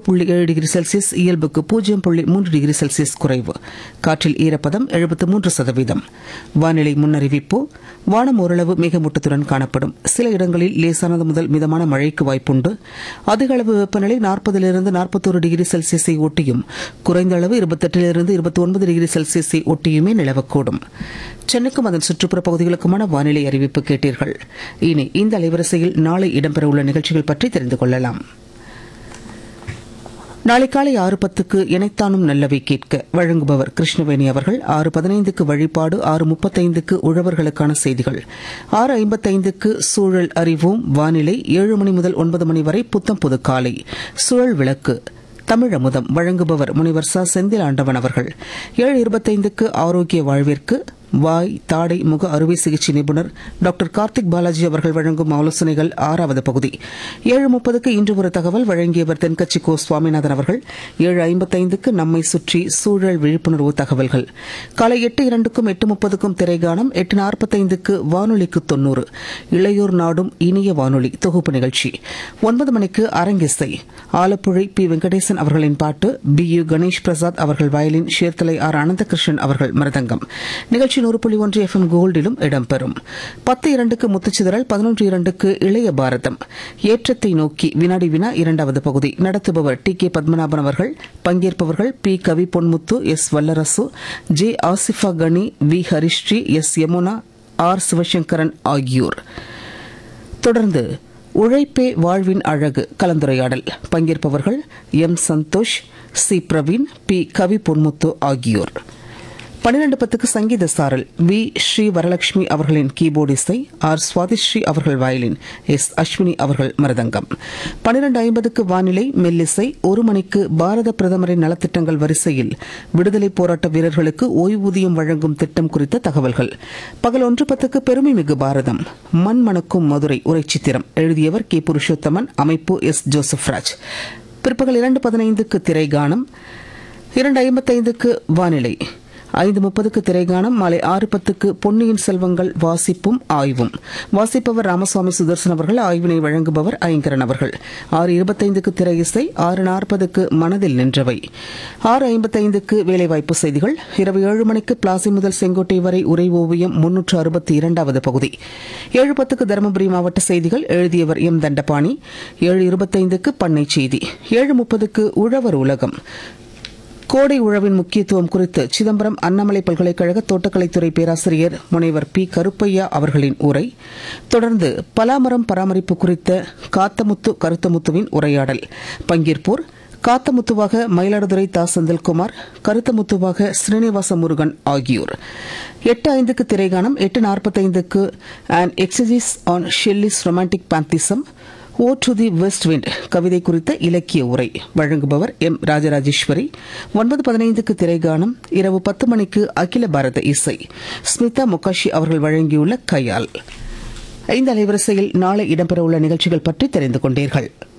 புள்ளி ஏழு degree Celsius இயல்புக்கு பூஜ்ஜியம் புள்ளி மூன்று டிகிரி செல்சியஸ் குறைவு காற்றில் ஈரப்பதம் எழுபத்து மூன்று சதவீதம் வானிலை முன்னறிவிப்பு வானம் ஓரளவு மேகமூட்டத்துடன் காணப்படும் சில இடங்களில் லேசானது முதல் மிதமான மழைக்கு வாய்ப்புண்டு அதிக அளவு வெப்பநிலை நாற்பதிலிருந்து நாற்பத்தோரு டிகிரி செல்சியஸை ஒட்டியும் குறைந்த அளவு இருபத்தெட்டிலிருந்து இருபத்தி ஒன்பது டிகிரி செல்சியஸை ஒட்டியுமே நிலவக்கூடும் சென்னைக்கும் அதன் சுற்றுப்புற பகுதிகளுக்குமான வானிலை அறிவிப்பு கேட்டீர்கள் இனி இந்த அலைவரிசையில் நாளை இடம்பெறவுள்ள நிகழ்ச்சிகள் பற்றி தெரிந்து கொள்ளலாம் நாளை காலை ஆறு பத்துக்கு இணைத்தானும் நல்லவை கேட்க வழங்குபவர் கிருஷ்ணவேணி அவர்கள் ஆறு பதினைந்துக்கு வழிபாடு ஆறு முப்பத்தைந்துக்கு உழவர்களுக்கான செய்திகள் ஆறு ஐம்பத்தைந்துக்கு சூழல் அறிவோம் வானிலை ஏழு மணி முதல் ஒன்பது மணி வரை புத்தம் புது காலை சூழல் விளக்கு தமிழமுதம் வழங்குபவர் முனிவர் ச செந்தில் ஆண்டவன் அவர்கள் ஏழு இருபத்தைந்துக்கு ஆரோக்கிய வாழ்விற்கு வாய் தாடை முக அறுவை சிகிச்சை நிபுணர் டாக்டர் கார்த்திக் பாலாஜி அவர்கள் வழங்கும் ஆலோசனைகள் ஆறாவது பகுதி ஏழு முப்பதுக்கு இன்று ஒரு தகவல் வழங்கியவர் தென்கட்சி கோ சுவாமிநாதன் அவர்கள் ஏழு ஐம்பத்தைந்துக்கு நம்மை சுற்றி சூழல் விழிப்புணர்வு தகவல்கள் காலை எட்டு இரண்டுக்கும் எட்டு முப்பதுக்கும் திரைகானம் எட்டு நாற்பத்தைந்துக்கு வானொலிக்கு தொன்னூறு இளையோர் நாடும் இனிய வானொலி தொகுப்பு நிகழ்ச்சி ஒன்பது மணிக்கு அரங்கிசை ஆலப்புழை பி வெங்கடேசன் அவர்களின் பாட்டு பி யு கணேஷ் பிரசாத் அவர்கள் வயலின் ஷேர்த்தலை ஆர் அனந்தகிருஷ்ணன் அவர்கள் மிருதங்கம் நிகழ்ச்சி நூறு புள்ளி ஒன்று எஃப் எம் கோல்டிலும் இடம்பெறும் பத்து இரண்டுக்கு முத்துச்சிதறல் பதினொன்று இரண்டுக்கு இளைய பாரதம் ஏற்றத்தை நோக்கி வினாடி வினா இரண்டாவது பகுதி நடத்துபவர் டி கே பத்மநாபன் அவர்கள் பங்கேற்பவர்கள் P Kavi Ponmuthu S Vallarasu J Asifa Kani V Harisree S Yamuna R Sivasankaran ஆகியோர் தொடர்ந்து உழைப்பே வாழ்வின் அழகு கலந்துரையாடல் பங்கேற்பவர்கள் M Santhosh C Praveen P Kavi Ponmuthu ஆகியோர் பன்னிரண்டு பத்துக்கு சங்கீத சாரல் வி ஸ்ரீ வரலட்சுமி அவர்களின் கீபோர்டு இசை ஆர் சுவாதிஸ்ரீ அவர்கள் வயலின் எஸ் அஸ்வினி அவர்கள் மருதங்கம் பன்னிரண்டு ஐம்பதுக்கு வானிலை மெல்லிசை ஒரு மணிக்கு பாரத பிரதமரின் நலத்திட்டங்கள் வரிசையில் விடுதலை போராட்ட வீரர்களுக்கு ஓய்வூதியம் வழங்கும் திட்டம் குறித்த தகவல்கள் பகல் ஒன்று பத்துக்கு பெருமை மிகு பாரதம் மண் மணக்கும் மதுரை உரைச்சித்திரம் எழுதியவர் கே புருஷோத்தமன் அமைப்பு எஸ் ஜோசப் ராஜ் பிற்பகல் இரண்டு பதினைந்துக்கு திரைகானம் இரண்டு ஐம்பத்தைந்துக்கு வானிலை ஐந்து முப்பதுக்கு திரைகானம் மாலை ஆறு பத்துக்கு பொன்னியின் செல்வங்கள் வாசிப்பும் ஆய்வும் வாசிப்பவர் ராமசுவாமி சுதர்சன் அவர்கள் ஆய்வினை வழங்குபவர் ஐங்கரன் அவர்கள் ஆறு இருபத்தைந்துக்கு திரை இசை ஆறு நாற்பதுக்கு மனதில் நின்றவை ஆறு ஐம்பத்தைந்துக்கு வேலைவாய்ப்பு செய்திகள் இரவு ஏழு மணிக்கு பிளாசி முதல் செங்கோட்டை வரை உரை ஓவியம் முன்னூற்று அறுபத்தி இரண்டாவது பகுதி ஏழு பத்துக்கு தருமபுரி மாவட்ட செய்திகள் எழுதியவர் எம் தண்டபாணி ஏழு இருபத்தைந்துக்கு பண்ணை செய்தி ஏழு முப்பதுக்கு உழவர் உலகம் கோடை உழவின் முக்கியத்துவம் குறித்து சிதம்பரம் அண்ணாமலை பல்கலைக்கழக தோட்டக்கலைத்துறை பேராசிரியர் முனைவர் பி கருப்பையா அவர்களின் உரை தொடர்ந்து பலாமரம் பராமரிப்பு குறித்த காத்தமுத்து கருத்தமுத்துவின் உரையாடல் பங்கேற்போர் காத்தமுத்துவாக மயிலாடுதுறை தா செந்தில்குமார் கருத்தமுத்துவாக ஸ்ரீனிவாச முருகன் ஆகியோர் எட்டு ஐந்துக்கு திரைகானம் எட்டு நாற்பத்தைந்துக்கு and exegesis on Shelley's romantic pantheism ode to the west wind கவிதை குறித்த இலக்கிய உரை வழங்குபவர் எம் ராஜராஜேஸ்வரி ஒன்பது பதினைந்துக்கு திரைகானம் இரவு பத்து மணிக்கு அகில பாரத இசை ஸ்மிதா முகாஷி அவர்கள் வழங்கியுள்ள கையால் இந்த அலைவரிசையில் நாளை இடம்பெறவுள்ள நிகழ்ச்சிகள் பற்றி தெரிந்து கொண்டீர்கள்